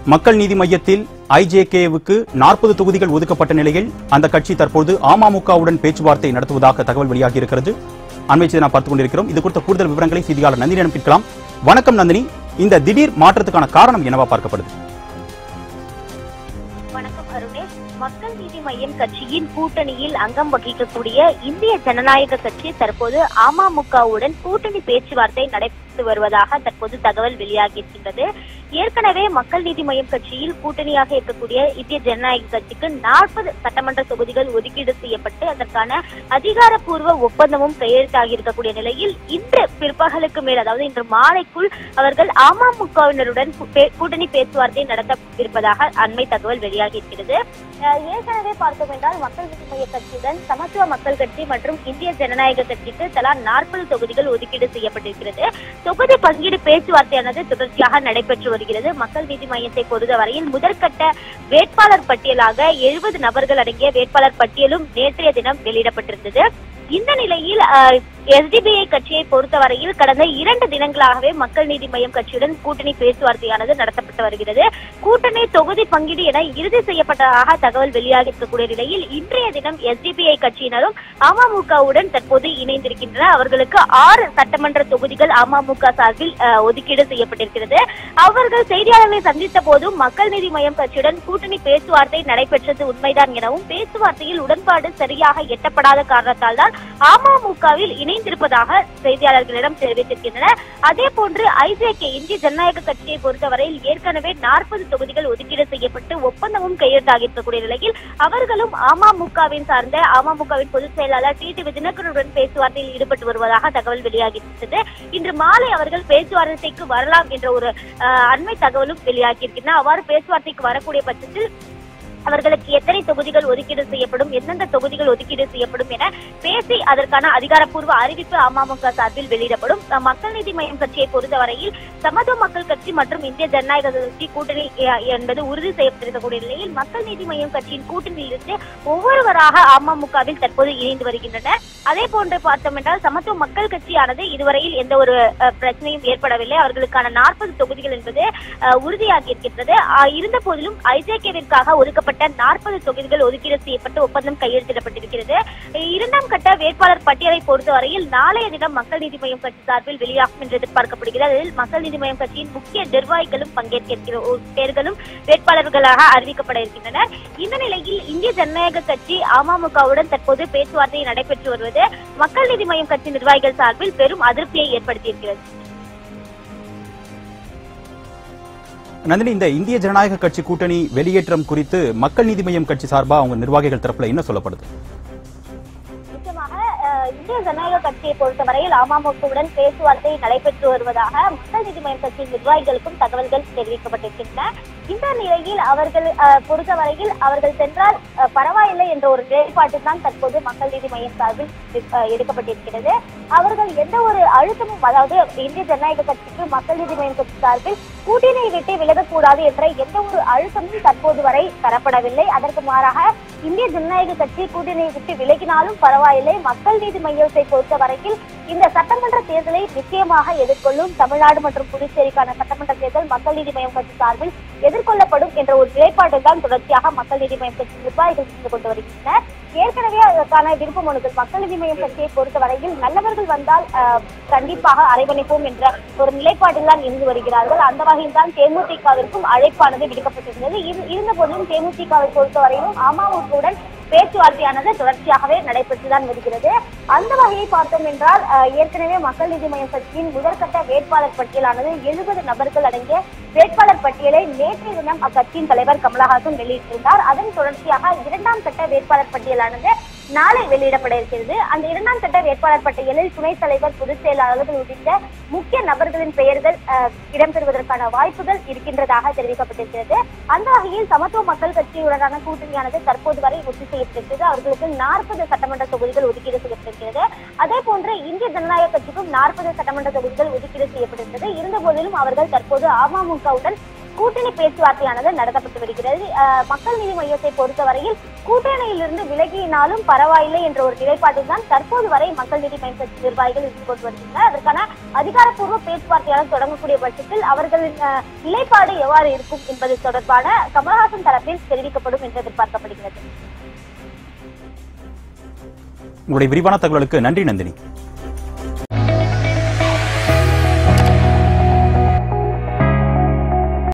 மக்கள் நீதி மையத்தில் ஐஜேகேவுக்கு நாற்பது தொகுதிகள் ஒதுக்கப்பட்ட நிலையில் அந்த கட்சி தற்போது அமமுகவுடன் பேச்சுவார்த்தை நடத்துவதாக தகவல் வெளியாகி இருக்கிறது அண்மை செய்தி நாம் பார்த்துக் கொண்டிருக்கிறோம் இது குறித்த கூடுதல் விவரங்களை செய்தியாளர் நந்தினியிடம் கேட்கலாம் வணக்கம் நந்தினி இந்த திடீர் மாற்றத்துக்கான காரணம் என்னவா பார்க்கப்படுது வணக்கம் அருணேஷ் மக்கள் நீதி மய்யம் கட்சியின் கூட்டணியில் அங்கம் வகிக்கக்கூடிய இந்திய ஜனநாயக கட்சி தற்போது அமமுகவுடன் கூட்டணி பேச்சுவார்த்தை நடைபெற்று வருவதாக தற்போது தகவல் வெளியாகியிருக்கின்றது ஏற்கனவே மக்கள் நீதி மய்யம் கட்சியில் கூட்டணியாக இருக்கக்கூடிய இந்திய ஜனநாயக கட்சிக்கு நாற்பது சட்டமன்ற தொகுதிகள் ஒதுக்கீடு செய்யப்பட்டு அதற்கான அதிகாரப்பூர்வ ஒப்பந்தமும் கையெழுத்தாகி இருக்கக்கூடிய நிலையில் இன்று பிற்பகலுக்கு மேல் அதாவது இன்று மாலைக்குள் அவர்கள் அமமுகவினருடன் கூ- பே- கூட்டணி பேச்சுவார்த்தை நடத்த இருப்பதாக அண்மை தகவல் வெளியாகி இருக்கிறது அஹ் ஏற்கனவே பார்த்தோம் என்றால் மக்கள் நீதி மைய கட்சியுடன் சமத்துவ மக்கள் கட்சி மற்றும் இந்திய ஜனநாயக கட்சிக்கு தலா நாற்பது தொகுதிகள் ஒதுக்கீடு செய்யப்பட்டிருக்கிறது தொகுதி பங்கீடு பேச்சுவார்த்தையானது தொடர்ச்சியாக நடைபெற்று வருகிறது மக்கள் நீதி மையத்தை பொறுத்தவரையில் முதற்கட்ட வேட்பாளர் பட்டியலாக எழுபது நபர்கள் அடங்கிய வேட்பாளர் பட்டியலும் நேற்றைய தினம் வெளியிடப்பட்டிருந்தது இந்த நிலையில் எஸ்டிபிஐ கட்சியை பொறுத்தவரையில் கடந்த இரண்டு தினங்களாகவே மக்கள் நீதி மய்யம் கட்சியுடன் கூட்டணி பேச்சுவார்த்தையானது நடத்தப்பட்டு வருகிறது கூட்டணி தொகுதி பங்கீடு என இறுதி செய்யப்பட்டதாக தகவல் வெளியாகி இருக்கக்கூடிய நிலையில் இன்றைய தினம் எஸ்டிபிஐ கட்சியினரும் அமமுகவுடன் தற்போது இணைந்திருக்கின்றனர் அவர்களுக்கு ஆறு சட்டமன்ற தொகுதிகள் அமமுக சார்பில் அஹ், ஒதுக்கீடு செய்யப்பட்டிருக்கிறது அவர்கள் செய்தியாளர்களை சந்தித்த போதும் மக்கள் நீதி மய்யம் கட்சியுடன் கூட்டணி பேச்சுவார்த்தை நடைபெற்றது உண்மைதான் எனவும் பேச்சுவார்த்தையில் உடன்பாடு சரியாக எட்டப்படாத காரணத்தால் தான் அமமுகவில் இணைந்திருப்பதாக செய்தியாளர்களிடம் தெரிவித்திருக்கின்றனர் அதே போன்று ஐஜேகே இந்திய ஜனநாயக கட்சியை பொறுத்தவரையில் ஏற்கனவே நாற்பது தொகுதிகள் ஒதுக்கீடு செய்யப்பட்டு ஒப்பந்தமும் கையெழுத்தாகி இருக்கக்கூடிய நிலையில் அவர்களும் அமமுகவின் சார்ந்த அமமுகவின் பொதுச் செயலாளர் டி டி தினகரனுடன் பேச்சுவார்த்தையில் ஈடுபட்டு வருவதாக தகவல் வெளியாகியிருக்கிறது இன்று மாலை அவர்கள் பேச்சுவார்த்தைக்கு வரலாம் என்ற ஒரு அஹ், அண்மை தகவலும் வெளியாகியிருக்கின்றன அவ்வாறு பேச்சுவார்த்தைக்கு வரக்கூடிய பட்சத்தில் அவர்களுக்கு எத்தனை தொகுதிகள் ஒதுக்கீடு செய்யப்படும் எந்தெந்த தொகுதிகள் ஒதுக்கீடு செய்யப்படும் என பேசி அதற்கான அதிகாரப்பூர்வ அறிவிப்பு அமமுக சார்பில் வெளியிடப்படும் அஹ் மக்கள் நீதி மய்யம் கட்சியை பொறுத்தவரையில் சமத்துவ மக்கள் கட்சி மற்றும் இந்திய ஜனநாயக கட்சி கூட்டணி அஹ், என்பது உறுதி செய்யப்பட்டிருக்கக்கூடிய நிலையில் மக்கள் நீதி மய்யம் கட்சியின் கூட்டணியிலிருந்து ஒவ்வொருவராக அமமுகவில் தற்போது இணைந்து வருகின்றனர் அதே போன்று பார்த்தோம் என்றால் சமத்துவ மக்கள் கட்சியானது இதுவரையில் எந்த ஒரு அஹ், பிரச்சனையும் ஏற்படவில்லை அவர்களுக்கான நாற்பது தொகுதிகள் என்பது அஹ், உறுதியாகி இருக்கின்றது அஹ், இருந்த போதிலும் ஐஜேகேவிற்காக ஒதுக்கப்பட்ட நாற்பது தொகுதிகள் ஒதுக்கீடு செய்யப்பட்டு ஒப்பந்தம் கையெழுத்திடப்பட்டிருக்கிறது அஹ், இரண்டாம் கட்ட வேட்பாளர் பட்டியலை பொறுத்தவரையில் நாளைய தினம் மக்கள் நீதி மய்யம் கட்சி சார்பில் வெளியாகும் என்று எதிர்பார்க்கப்படுகிறது அதில் மக்கள் நீதி மய்யம் கட்சியின் முக்கிய நிர்வாகிகளும் பங்கேற்க இருக்கிற ஒரு பேர்களும் வேட்பாளர்களாக அறிவிக்கப்பட இருக்கின்றனர் இந்த நிலையில் இந்திய ஜனநாயக கட்சி அமமுகவுடன் தற்போது பேச்சுவார்த்தை நடைபெற்று வருவது மக்கள் நீதி மய்யம் கட்சி நிர்வாகிகள் சார்பில் பெரும் அதிருப்தியை ஏற்படுத்தியிருக்கிறது நந்தினி இந்த இந்திய ஜனநாயக கட்சி கூட்டணி வெளியேற்றம் குறித்து மக்கள் நீதி மையம் கட்சி சார்பா அவங்க நிர்வாகிகள் தரப்புல என்ன சொல்லப்படுது நிச்சயமாக அஹ், இந்திய ஜனநாயக கட்சியை பொறுத்தவரையில் அமமுகவுடன் பேச்சுவார்த்தை நடைபெற்று வருவதாக மக்கள் நீதி மய்யம் கட்சியின் நிர்வாகிகளுக்கும் தகவல்கள் தெரிவிக்கப்பட்டிருக்கின்றன இந்த நிலையில் அவர்கள் அஹ், பொறுத்தவரையில் அவர்கள் சென்றால் அஹ், பரவாயில்லை என்ற ஒரு நிலைப்பாட்டில் தான் தற்போது மக்கள் நீதி மையம் சார்பில் அஹ், எடுக்கப்பட்டிருக்கிறது அவர்கள் எந்த ஒரு அழுத்தமும் அதாவது இந்திய ஜனநாயக கட்சிக்கு மக்கள் நீதி மையம் கட்சி சார்பில் கூட்டணியை விட்டு விலகக்கூடாது என்ற எந்த ஒரு அழுத்தமும் தற்போது வரை தரப்படவில்லை அதற்கு மாறாக இந்திய ஜனநாயக கட்சி கூட்டணியை விட்டு விலகினாலும் பரவாயில்லை மக்கள் நீதி மையத்தை பொறுத்தவரையில் இந்த சட்டமன்ற தேர்தலை நிச்சயமாக எதிர்கொள்ளும் தமிழ்நாடு மற்றும் புதுச்சேரிக்கான சட்டமன்ற தேர்தல் மக்கள் நீதி மையம் கட்சி சார்பில் எதிர்கொள்ளப்படும் என்ற ஒரு நிலைப்பாட்டில் தான் தொடர்ச்சியாக மக்கள் நீதி மையம் கட்சி நிர்வாகிகள் சென்று கொண்டு வருகின்றனர் ஏற்கனவே அதற்கான விருப்ப மனுக்கள் மக்கள் நீதி மையம் கட்சியை பொறுத்தவரையில் நல்லவர்கள் வந்தால் அஹ், கண்டிப்பாக அரவணைப்போம் என்ற ஒரு நிலைப்பாட்டில் தான் இருந்து வருகிறார்கள் அந்த வகையில் தான் தேமுதிகவிற்கும் அழைப்பானது விடுக்கப்பட்டிருந்தது இரு- இருந்த போதிலும் தேமுதிகவை பொறுத்தவரையிலும் அமமுகவுடன் பேச்சுவார்த்தையானது தொடர்ச்சியாகவே நடைபெற்றுதான் வருகிறது அந்த வகையை பார்த்தோம் என்றால் அஹ், ஏற்கனவே மக்கள் நீதி மய்யம் கட்சியின் முதற்கட்ட வேட்பாளர் பட்டியலானது எழுபது நபர்கள் அடங்கிய வேட்பாளர் பட்டியலை நேற்றைய தினம் அக்கட்சியின் தலைவர் கமலஹாசன் வெளியிட்டிருந்தார் அதன் தொடர்ச்சியாக இரண்டாம் கட்ட வேட்பாளர் பட்டியலானது நாளை வெளியிடப்பட இருக்கிறது அந்த இரண்டாம் கட்ட வேட்பாளர் பட்டியலில் துணைத் தலைவர் பொதுச் செயலாளர்கள் உள்ளிட்ட முக்கிய நபர்களின் பெயர்கள் அஹ், இடம்பெறுவதற்கான வாய்ப்புகள் இருக்கின்றதாக தெரிவிக்கப்பட்டிருக்கிறது அந்த வகையில் சமத்துவ மக்கள் கட்சியுடனான கூட்டணியானது தற்போது வரை உறுதி செய்யப்பட்டிருக்கிறது அவர்களுக்கு நாற்பது சட்டமன்ற தொகுதிகள் ஒதுக்கீடு செய்யப்பட்டிருக்கிறது அதே போன்று இந்திய ஜனநாயக கட்சிக்கும் நாற்பது சட்டமன்ற தொகுதிகள் ஒதுக்கீடு செய்யப்பட்டிருக்கிறது இருந்த போதிலும் அவர்கள் தற்போது அமமுகவுடன் கூட்டணி பேச்சுவார்த்தையானது நடத்தப்பட்டு வருகிறது அஹ், மக்கள் நீதி மையத்தை பொறுத்தவரையில் கூட்டணியிலிருந்து விலகினாலும் பரவாயில்லை என்ற ஒரு நிலைப்பாட்டில் தான் தற்போது வரை மக்கள் நீதி மையம் கட்சி நிர்வாகிகள் இருந்து கொண்டு வருகின்றனர் அதற்கான அதிகாரப்பூர்வ பேச்சுவார்த்தையாளர் தொடங்கக்கூடிய பட்சத்தில் அவர்களின் அஹ், நிலைப்பாடு எவ்வாறு இருக்கும் என்பது தொடர்பான கமல்ஹாசன் தரப்பில் தெரிவிக்கப்படும் என்று எதிர்பார்க்கப்படுகிறது உங்களுடைய விரிவான தகவலுக்கு நன்றி நந்தினி